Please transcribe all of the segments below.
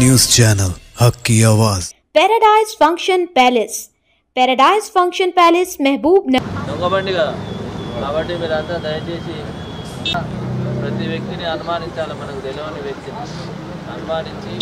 news channel Haq Ki Awaz paradise function palace paradise function palace Mahbubnagar దొంగబండి కదా కాబట్టి మీరంతా దయచేసి ప్రతి వ్యక్తిని అనుమానించాలి మనకు తెలియని వ్యక్తిని అనుమానించి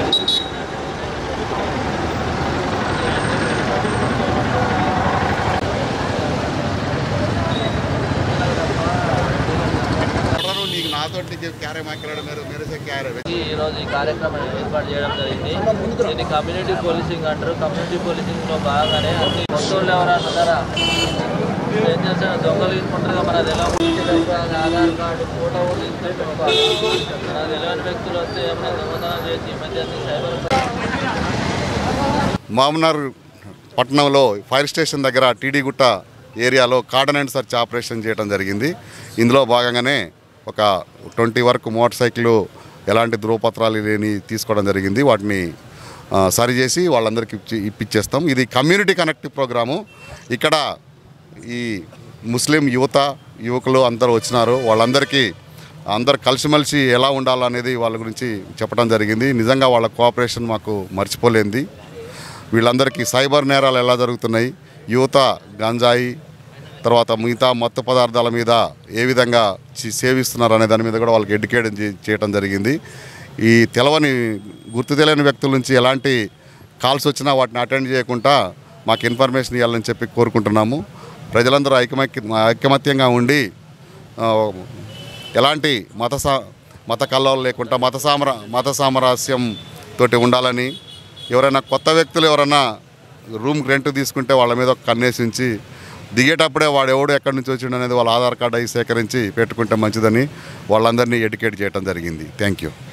ఎవరు నీకు నాతో క్యారే మాట్లాడు మీరు మీరే క్యారే ఈ రోజు ఈ కార్యక్రమం ఏర్పాటు చేయడం జరిగింది దీన్ని కమ్యూనిటీ పోలీసింగ్ అంటారు కమ్యూనిటీ పోలీసింగ్లో భాగంగానే అన్ని మొత్తం ఎవరైనా ఉన్నారా ఏం చేస్తారు దొంగలు తీసుకుంటారు మన తెలియదు ఆధార్ కార్డు ఫోటో కూడా తీసుకొని పెట్టుకోవాలి మన తెలియని వ్యక్తులు వస్తే ఏమైనా దొంగతనం చేసి ఈ మధ్య అన్ని సైబర్ మామనార్ పట్టణంలో ఫైర్ స్టేషన్ దగ్గర టీడీ గుట్ట ఏరియాలో కార్డన్ అండ్ సర్చ్ ఆపరేషన్ చేయడం జరిగింది ఇందులో భాగంగానే ఒక ట్వంటీ వరకు మోటార్ సైకిల్ ఎలాంటి ధృవపత్రాలు లేని తీసుకోవడం జరిగింది వాటిని ఆ, సరిచేసి వాళ్ళందరికీ ఇచ్చి ఇప్పించేస్తాం ఇది కమ్యూనిటీ కనెక్టివ్ ప్రోగ్రాము ఇక్కడ ఈ ముస్లిం యువత యువకులు అందరూ వచ్చినారు వాళ్ళందరికీ అందరు కలిసిమెలిసి ఎలా ఉండాలనేది వాళ్ళ గురించి చెప్పడం జరిగింది నిజంగా వాళ్ళ కోఆపరేషన్ మాకు మర్చిపోలేంది వీళ్ళందరికీ సైబర్ నేరాలు ఎలా జరుగుతున్నాయి యువత గంజాయి తర్వాత మిగతా మత్తు పదార్థాల మీద ఏ విధంగా చి- సేవిస్తున్నారు అనే దాని మీద కూడా వాళ్ళకి ఎడ్యుకేట్ చేయడం జరిగింది ఈ తెలవని గుర్తు తెలియని వ్యక్తుల నుంచి ఎలాంటి కాల్స్ వచ్చినా వాటిని అటెండ్ చేయకుండా మాకు ఇన్ఫర్మేషన్ ఇవ్వాలని చెప్పి కోరుకుంటున్నాము ప్రజలందరూ ఐకమత్య ఐకమత్యంగా ఉండి ఆ, ఎలాంటి మత సా మత కల్లోలు లేకుండా మత సామర మత సామరస్యం తోటి ఉండాలని ఎవరైనా కొత్త వ్యక్తులు ఎవరైనా రూమ్ రెంట్ తీసుకుంటే వాళ్ళ మీద ఒక కన్నేసించి దిగేటప్పుడే వాడు ఎవడు ఎక్కడి నుంచి వచ్చిండు అనేది వాళ్ళ ఆధార్ కార్డు అవి సేకరించి పెట్టుకుంటే మంచిదని వాళ్ళందరినీ ఎడ్యుకేట్ చేయడం జరిగింది థ్యాంక్ యూ